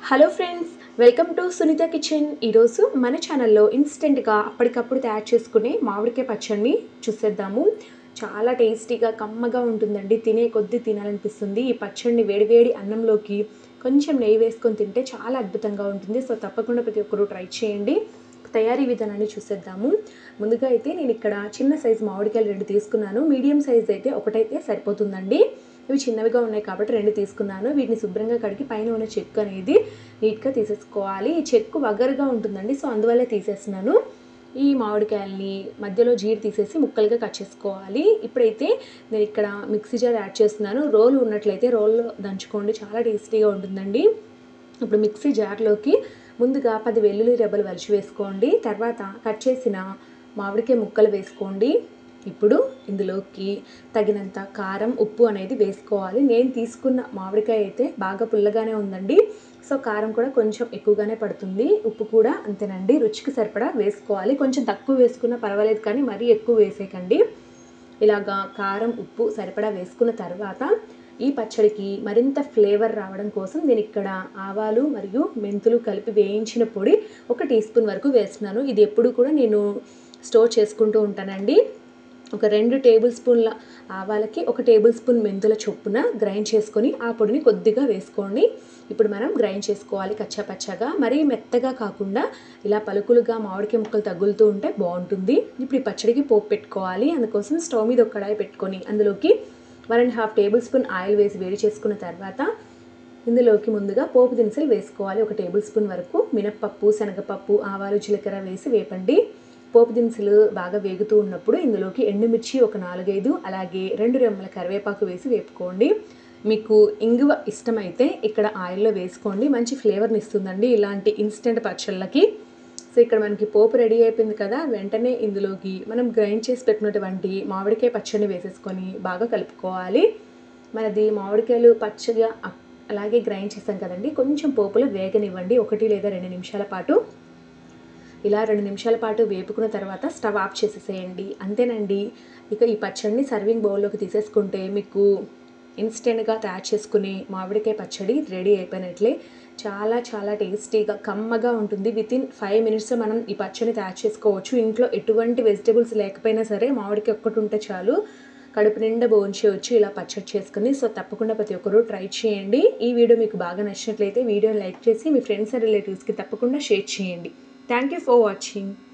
hello friends welcome to Sunitha kitchen ఈరోజు మన ఛానల్లో ఇన్స్టెంట్గా అప్పటికప్పుడు తయారు చేసుకునే మామిడికాయ పచ్చడిని చూసేద్దాము చాలా టేస్టీగా కమ్మగా ఉంటుందండి తినే కొద్దీ తినాలనిపిస్తుంది ఈ పచ్చడిని వేడివేడి అన్నంలోకి కొంచెం నెయ్యి వేసుకొని తింటే చాలా అద్భుతంగా ఉంటుంది సో తప్పకుండా ప్రతి ఒక్కరూ ట్రై చేయండి తయారీ విధానాన్ని చూసేద్దాము ముందుగా అయితే నేను ఇక్కడ చిన్న సైజు మామిడికాయలు రెండు తీసుకున్నాను మీడియం సైజ్ అయితే ఒకటైతే సరిపోతుందండి ఇవి చిన్నవిగా ఉన్నాయి కాబట్టి రెండు తీసుకున్నాను వీటిని శుభ్రంగా కడిగి పైన ఉన్న చెక్కు అనేది నీట్గా తీసేసుకోవాలి ఈ చెక్కు వగరుగా ఉంటుందండి సో అందువల్లే తీసేస్తున్నాను ఈ మామిడికాయల్ని మధ్యలో జీడి తీసేసి ముక్కలుగా కట్ చేసుకోవాలి ఇప్పుడైతే నేను ఇక్కడ మిక్సీ జార్ యాడ్ చేస్తున్నాను రోలు ఉన్నట్లయితే రోల్లో దంచుకోండి చాలా టేస్టీగా ఉంటుందండి ఇప్పుడు మిక్సీ జార్లోకి ముందుగా పది వెల్లుల్లి రెబ్బలు వలిచి వేసుకోండి తర్వాత కట్ చేసిన మామిడికాయ ముక్కలు వేసుకోండి ఇప్పుడు ఇందులోకి తగినంత కారం ఉప్పు అనేది వేసుకోవాలి నేను తీసుకున్న మామిడికాయ అయితే బాగా పుల్లగానే ఉందండి సో కారం కూడా కొంచెం ఎక్కువగానే పడుతుంది ఉప్పు కూడా అంతేనండి రుచికి సరిపడా వేసుకోవాలి కొంచెం తక్కువ వేసుకున్నా పర్వాలేదు కానీ మరీ ఎక్కువ వేసేయకండి ఇలాగా కారం ఉప్పు సరిపడా వేసుకున్న తర్వాత ఈ పచ్చడికి మరింత ఫ్లేవర్ రావడం కోసం నేను ఇక్కడ ఆవాలు మరియు మెంతులు కలిపి వేయించిన పొడి ఒక టీ స్పూన్ వరకు వేస్తున్నాను ఇది ఎప్పుడు కూడా నేను స్టోర్ చేసుకుంటూ ఉంటానండి ఒక రెండు టేబుల్ స్పూన్ల ఆవాలకి ఒక టేబుల్ స్పూన్ మెంతుల చొప్పున గ్రైండ్ చేసుకొని ఆ పొడిని కొద్దిగా వేసుకోండి ఇప్పుడు మనం గ్రైండ్ చేసుకోవాలి కచ్చాపచ్చాగా మరీ మెత్తగా కాకుండా ఇలా పలుకులుగా మామిడికాయ ముక్కలు తగులుతూ ఉంటే బాగుంటుంది ఇప్పుడు ఈ పచ్చడికి పోపు పెట్టుకోవాలి అందుకోసం స్టవ్ మీద ఒక కడాయి పెట్టుకొని అందులోకి one and half tablespoon oil వేసి వేడి చేసుకున్న తర్వాత ఇందులోకి ముందుగా పోపు దినుసులు వేసుకోవాలి ఒక టేబుల్ స్పూన్ వరకు మినప్పప్పు శనగపప్పు ఆవాలు జీలకర్ర వేసి వేపండి పోపు దినుసులు బాగా వేగుతూ ఉన్నప్పుడు ఇందులోకి ఎండుమిర్చి ఒక నాలుగైదు అలాగే రెండు రెమ్మల కరివేపాకు వేసి వేపుకోండి మీకు ఇంగువ ఇష్టమైతే ఇక్కడ ఆయిల్లో వేసుకోండి మంచి ఫ్లేవర్ని ఇస్తుందండి ఇలాంటి ఇన్స్టెంట్ పచ్చళ్ళకి సో ఇక్కడ మనకి పోపు రెడీ అయిపోయింది కదా వెంటనే ఇందులోకి మనం గ్రైండ్ చేసి పెట్టినటువంటి మామిడికాయ పచ్చడిని వేసేసుకొని బాగా కలుపుకోవాలి మనది మామిడికాయలు పచ్చగా అలాగే గ్రైండ్ చేస్తాం కదండి కొంచెం పోపులో వేగనివ్వండి ఒకటి లేదా రెండు నిమిషాల పాటు ఇలా రెండు నిమిషాల పాటు వేపుకున్న తర్వాత స్టవ్ ఆఫ్ చేసేసేయండి అంతేనండి ఇక ఈ పచ్చడిని సర్వింగ్ బౌల్లోకి తీసేసుకుంటే మీకు ఇన్స్టెంట్గా తయారు చేసుకుని మామిడికాయ పచ్చడి రెడీ అయిపోయినట్లే చాలా చాలా టేస్టీగా కమ్మగా ఉంటుంది విత్ ఇన్ ఫైవ్ మినిట్స్లో మనం ఈ పచ్చడిని తయారు చేసుకోవచ్చు ఇంట్లో ఎటువంటి వెజిటేబుల్స్ లేకపోయినా సరే మామిడికాయ ఒక్కటి ఉంటే చాలు కడుపు నిండా భోంచేయవచ్చు ఇలా పచ్చడి చేసుకుని సో తప్పకుండా ప్రతి ఒక్కరూ ట్రై చేయండి ఈ వీడియో మీకు బాగా నచ్చినట్లయితే వీడియోని లైక్ చేసి మీ ఫ్రెండ్స్ అండ్ రిలేటివ్స్కి తప్పకుండా షేర్ చేయండి థ్యాంక్ యూ ఫర్ వాచింగ్